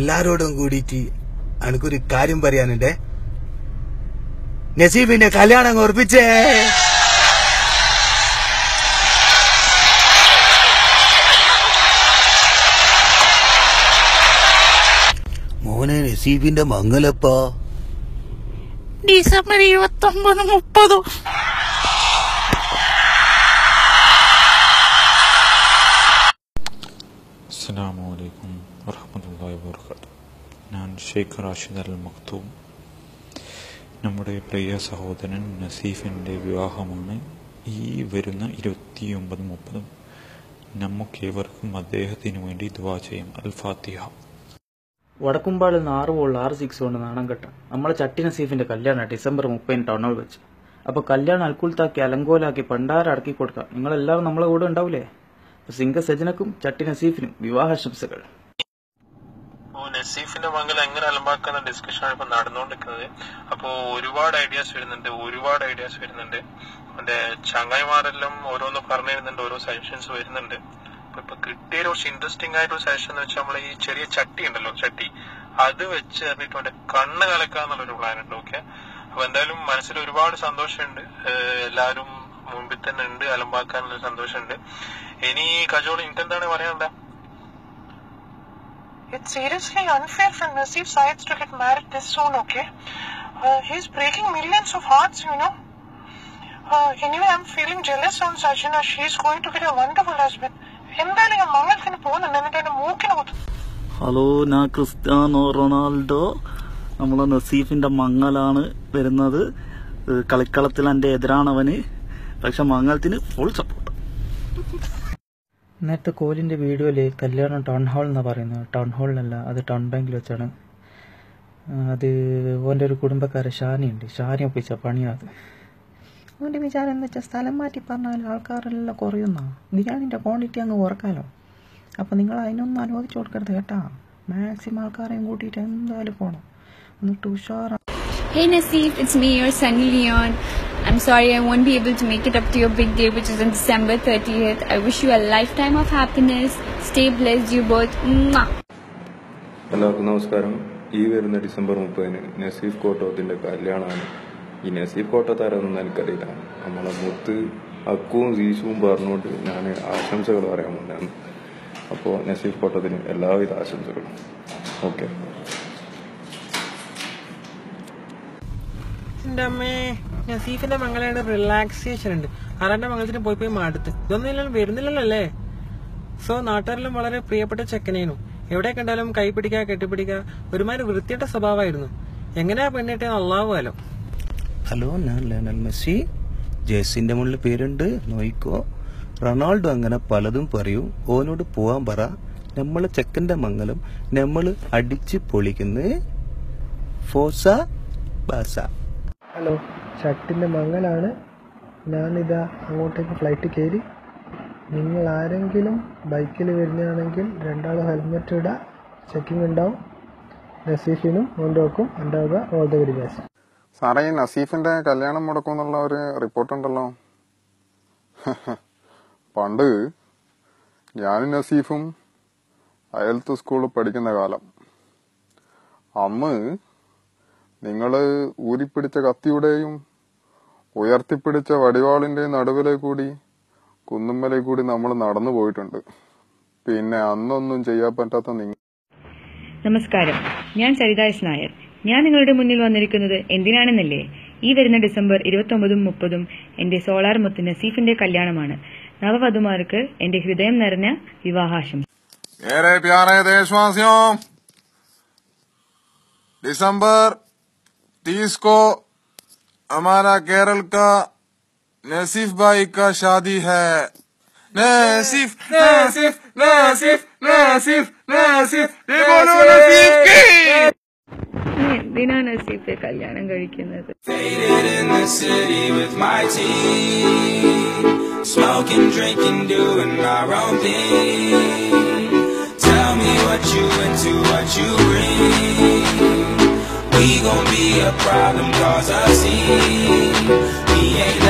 എല്ലാരോടും കൂടിയിട്ട് എനിക്കൊരു കാര്യം പറയാനുണ്ടേ നസീബിന്റെ കല്യാണം അങ്ങ് ഉറപ്പിച്ചേ മോനെ നസീബിന്റെ മംഗലപ്പാ ഡിസംബർ ഇരുപത്തി ഒമ്പത് മുപ്പതും അസ്സലാമു അലൈക്കും വറഹമത്തല്ലാഹി വാബർക്കാത്തു ഞാൻ ഷെയ്ഖ് റാഷിദ് അൽ മക്തൂം നമ്മുടെ പ്രിയ സഹോദരൻ നസീഫിൻ്റെ വിവാഹമാണ് ഈ വരുന്ന ഇരുപത്തിയൊമ്പത് മുപ്പതും നമുക്കേവർക്കും അദ്ദേഹത്തിന് വേണ്ടി ദുവാ ചെയ്യാം അൽ ഫാത്തിഹ വടക്കുംപാടിൽ നിന്ന് ആറ് ബോളിൽ ആറ് സിക്സ് കൊണ്ട് നാണം കെട്ട നമ്മളെ ചട്ടി നസീഫിന്റെ കല്യാണം ഡിസംബർ മുപ്പതിന് ടൗൺ ഹാൾ വെച്ച് അപ്പൊ കല്യാണം അൽക്കുൽത്താക്കി അലങ്കോലാക്കി പണ്ടാരം അടക്കി കൊടുക്കാം നിങ്ങളെല്ലാവരും നമ്മളെ കൂടെ ഉണ്ടാവില്ലേ അപ്പൊ സിംഗ സജനക്കും ചട്ടി നസീഫിനും വിവാഹാശംസകൾ അപ്പോ നസീഫിന്റെ മംഗലം എങ്ങനെ അലമ്പാക്കുന്ന ഡിസ്കഷൻ ആണ് ഇപ്പൊ നടന്നുകൊണ്ടിരിക്കുന്നത് അപ്പോ ഒരുപാട് ഐഡിയാസ് വരുന്നുണ്ട് ഒരുപാട് ഐഡിയാസ് വരുന്നുണ്ട് അവന്റെ ചങ്ങായിമാരെല്ലാം ഓരോന്ന് പറഞ്ഞു തരുന്നുണ്ട് ഓരോ സജഷൻസ് വരുന്നുണ്ട് അപ്പൊ ഇപ്പൊ കിട്ടിയ കുറച്ച് ഇൻട്രസ്റ്റിംഗ് ആയിട്ടൊരു സജഷൻ എന്ന് വെച്ചാൽ നമ്മളെ ഈ ചെറിയ ചട്ടി ഉണ്ടല്ലോ ചട്ടി അത് വെച്ച് തന്നിട്ട് അവന്റെ കണ്ണ് കലക്കാന്നുള്ളൊരു പ്ലാൻ ഉണ്ട് ഓക്കെ അപ്പൊ എന്തായാലും മനസ്സിൽ ഒരുപാട് സന്തോഷമുണ്ട് ഏഹ് എല്ലാരും മുമ്പിൽ തന്നെ ഉണ്ട് അലമ്പാക്കാനുള്ള സന്തോഷമുണ്ട് ഇനി കജോള് എനിക്കെന്താണ് പറയാനുള്ളത് It's seriously unfair for Naseef Syeds to get married this soon, okay? Uh, he's breaking millions of hearts, you know. Uh, anyway, I'm feeling jealous on Sajina. She's going to get a wonderful husband. എന്തായാലും ഞാൻ മംഗലത്തിന് പോകുന്നുണ്ട് എന്നിട്ട് എന്റെ മൂക്കിന് കുത്തു hello ഞാൻ Cristiano Ronaldo നമ്മളെ നസീഫിന്റെ മങ്ങലാണ് വരുന്നത് ഏഹ് കളിക്കളത്തിൽ എൻ്റെ എതിരാണവന് പക്ഷെ മംഗലത്തിന് ഫുൾ സപ്പോർട്ട് നേരത്തെ കോലിന്റെ വീഡിയോയില് കല്യാണം ടൗൺ ഹാൾ എന്നാ പറയുന്നത് ടൗൺ ഹാളിലല്ല അത് ടൗൺ ബാങ്കിൽ വെച്ചാണ് ആ, അത് ഓൻ്റെ ഒരു കുടുംബക്കാരൻ ഷാനിയുണ്ട് ഷാനി ഒപ്പിച്ച പണിയാത് ഓൻ്റെ വിചാരം എന്ന് വെച്ചാൽ സ്ഥലം മാറ്റി പറഞ്ഞാൽ ആൾക്കാരെല്ലാം കുറയുന്ന ബിരിയാണിൻ്റെ ക്വാണ്ടിറ്റി അങ്ങ് കുറക്കാലോ അപ്പോൾ നിങ്ങൾ അതിനൊന്നും അനുവദിച്ചു കൊടുക്കരുത് കേട്ടാ മാക്സിമം ആൾക്കാരെയും കൂട്ടിയിട്ട് എന്തായാലും പോകണം എന്നിട്ട് ഉഷാറ Hey Naseef, it's me, your Sunny Leon. I'm sorry I won't be able to make it up to your big day, which is on December 30th. I wish you a lifetime of happiness. Stay blessed, you both. Mwah. എല്ലാവർക്കും നമസ്കാരം ഈ വരുന്ന December മുപ്പതിന് നസീഫ് കോട്ടോത്തിന്റെ കല്യാണമാണ് ഈ നസീഫ് കോട്ടത്താരൊന്നും എനിക്കറിയില്ല നമ്മളെ മുത്ത് അക്കുവും സീസുവും പറഞ്ഞുകൊണ്ട് ഞാൻ ആശംസകൾ പറയാൻ വന്നതാണ് അപ്പോൾ നസീഫ് കോട്ടത്തിന് എല്ലാവിധ ആശംസകളും ഓക്കെ എന്റെ അമ്മേ നസീഫിന്റെ മംഗലയുടെ റിലാക്സേഷൻ ഉണ്ട് ആറാന്റെ മംഗലത്തിന് പോയി പോയി മടുത്ത് ഇതൊന്നും ഇല്ലല്ലോ വരുന്നില്ലല്ലോ അല്ലേ സോ നാട്ടുകാരെല്ലാം വളരെ പ്രിയപ്പെട്ട ചെക്കനേനു എവിടെ കണ്ടാലും കൈ പിടിക്കുക കെട്ടിപ്പിടിക്കുക ഒരുമാതിരി വൃത്തിയുടെ സ്വഭാവമായിരുന്നു എങ്ങനെയാ പെണ്ണിട്ടേ അള്ളാവുമല്ലോ ഹലോ ഞാൻ ലയണൽ മെസ്സി ജേസിന്റെ മുകളിൽ പേരുണ്ട് നോയിക്കോ റൊണാൾഡോ അങ്ങനെ പലതും പറയും ഓനോട് പോവാൻ പറ നമ്മള് ചെക്കന്റെ മംഗലം നമ്മള് അടിച്ച് പൊളിക്കുന്നു ഫോസ ബാസ ഹലോ ഷട്ടിൻ്റെ മംഗലാണ് ഞാനിതാ അങ്ങോട്ടേക്ക് ഫ്ലൈറ്റ് കയറി നിങ്ങൾ ആരെങ്കിലും ബൈക്കിൽ വരുന്നതാണെങ്കിൽ രണ്ടാളും ഹെൽമെറ്റ് ഇടുക ചെക്കിംഗ് ഉണ്ടാവും നസീഫിനും കൊണ്ടുവെക്കും ഉണ്ടാവുക ഓൾ ദ വെരി ബെസ്റ്റ് സാറേ ഈ നസീഫിന്റെ കല്യാണം മുടക്കും എന്നുള്ള ഒരു റിപ്പോർട്ട് ഉണ്ടല്ലോ പണ്ട് ഞാനും നസീഫും അയലത്ത് സ്കൂളിൽ പഠിക്കുന്ന കാലം അന്ന് നിങ്ങള് ഊരിപ്പിടിച്ച കത്തിയുടെയും ഉയർത്തിപ്പിടിച്ച വടിവാളിന്റെയും നടുവിലെ കൂടി കുന്നുമ്മലെ കൂടി നമ്മൾ നടന്നു പോയിട്ടുണ്ട് പിന്നെ അന്നൊന്നും ചെയ്യാൻ പറ്റാത്ത നിങ്ങൾ നമസ്കാരം ഞാൻ സരിത എസ് നായർ ഞാൻ നിങ്ങളുടെ മുന്നിൽ വന്നിരിക്കുന്നത് എന്തിനാണെന്നല്ലേ ഈ വരുന്ന ഡിസംബർ ഇരുപത്തൊമ്പതും മുപ്പതും എന്റെ സോളാർ മുത്ത് നസീഫിന്റെ കല്യാണമാണ് നവവധുമാർക്ക് എന്റെ ഹൃദയം നിറഞ്ഞ വിവാഹാശംസ मेरे प्यारे देशवासियों दिसंबर 30 को हमारा केरल का नसीफ भाई का शादी है नसीफ नसीफ नसीफ नसीफ नसीफ ये बोलो नसीफ की എന്തിനാ നസീഫെ കല്യാണം കഴിക്കുന്നത് Faded in the city with my team. Smoking, drinking, doing our own thing. Tell me what you into, what you bring. We gon' be a problem, cause a scene. We ain't